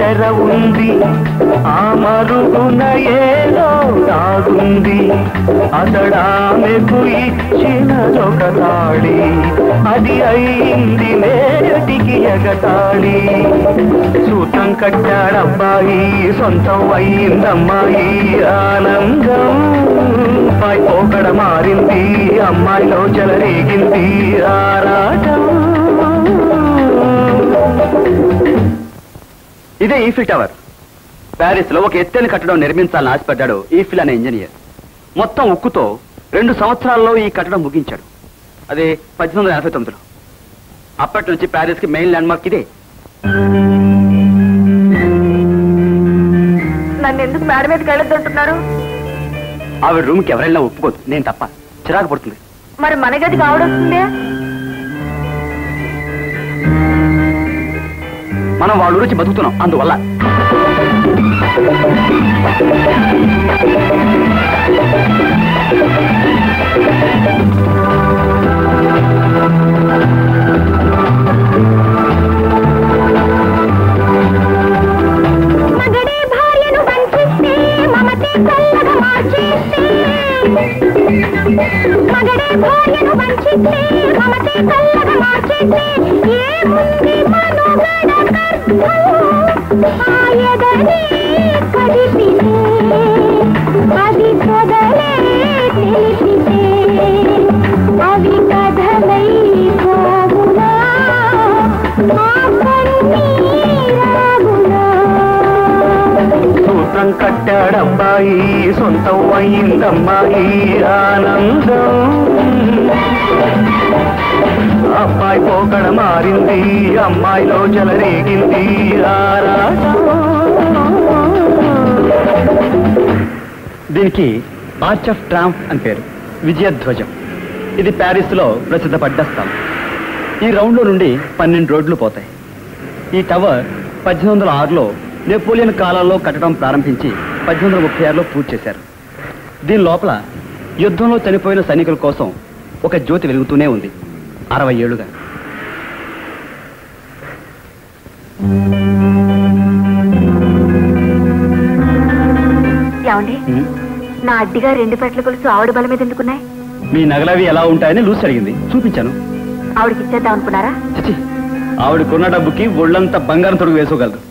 తెర ఉంది ఆ మరుగున ఏదో దాగుంది అతడామెకు ఇచ్చినదొక తాళి అది అయింది నేటికి ఎగతాళి సూతం కట్టాడబ్బాయి సొంతం అయిందమ్మాయి ఆనందం పై పోకడ మారింది అమ్మాయిలో చెలరేగింది ఆరాటం ఇదే ఈఫిల్ టవర్ ప్యారిస్ లో ఒక ఎత్తైన కట్టడం నిర్మించాలని ఆశపడ్డాడు ఈఫిల్ అనే ఇంజనీర్ మొత్తం ఉక్కుతో రెండు సంవత్సరాల్లో ఈ కట్టడం ముగించాడు అదే పద్దెనిమిది వందల ఎనభై తొమ్మిదిలో అప్పటి నుంచి ప్యారిస్ కి మెయిన్ ల్యాండ్ మార్క్ ఇదే నన్ను ఎందుకు మేడ మీదకి వెళ్ళొద్దంటున్నారు ఆవిడ రూమ్ కి ఎవరైనా ఒప్పుకోదు నేను తప్ప చిరాకు పడుతుంది మరి మన గదికి ఆవిడొస్తుందే మనం వాళ్ళ గురించి బతుకుతున్నాం అందువల్ల మగడే భార్యను వంచిస్తే మమతే చల్లగా మార్చేస్తే మగడే భార్యను వంచిస్తే మమతే చల్లగా మార్చేస్తే ఏముంది మనుగడ కర్తం ఆయదనే కదిపితే అది పొదలే తెలిపితే అవి కథలై పోవునా ఆ కన్నీరాగునా సూత్రం కట్టాడబ్బాయి సొంతం అయిందమ్మాయి ఆనందం అబ్బాయి పోకడ మారింది అమ్మాయిలో చెలరేగింది ఆరాటం దీనికి ఆర్చ్ ఆఫ్ ట్రాంప్ అని పేరు విజయధ్వజం ఇది ప్యారిస్ లో ప్రసిద్ధపడ్డ స్థలం ఈ రౌండ్ లో నుండి పన్నెండు రోడ్లు పోతాయి ఈ టవర్ పద్దెనిమిది వందల ఆరులో నెపోలియన్ కాలంలో కట్టడం ప్రారంభించి పద్దెనిమిది వందల ముప్పై ఆరులో పూర్తి చేశారు దీని లోపల యుద్ధంలో చనిపోయిన సైనికుల కోసం ఒక జ్యోతి వెలుగుతూనే ఉంది అరవై ఏళ్లుగా ఏమండి ఉమ్. నా అడ్డిగా రెండు పెట్ల కొలుసు ఆవిడ బల మీద ఎందుకున్నాయి మీ నగలవి ఎలా ఉంటాయని లూసి అడిగింది చూపించాను ఆవిడకి ఇచ్చేద్దాం అనుకున్నారా చిచి ఆవిడకున్న డబ్బుకి ఒళ్ళంతా బంగారం తొడుగు వేసుకోగలరు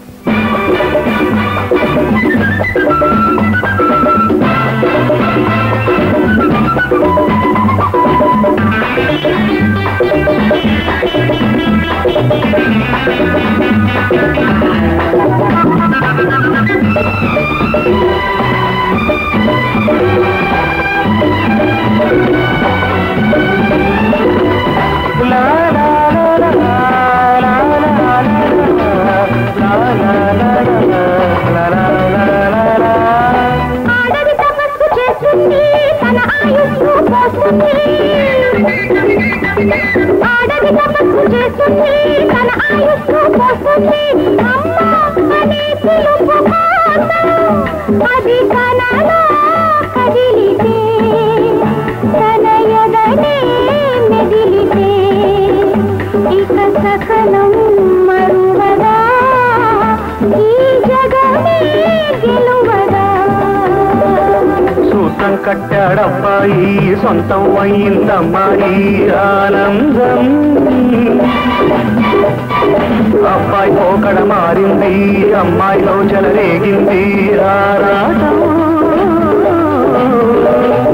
ఆడది తపస్సు చేస్తుంది తన ఆయుస్సు పోస్తుంది ఆడది తపస్సు చేస్తుంది తన ఆయుస్సు పోస్తుంది అమ్మ అనే పిలుపు కోసం అది కనలో కదిలితే తన ఎదనే మెదిలితే ఇక సకలం మరువదా ఈ జగమే గెలువదా సూత్రం కట్టాడబ్బాయి సొంతం అయిందమ్మాయి ఆనందం అబ్బాయి పోకడ మారింది అమ్మాయిలో చెలరేగింది ఆరాటం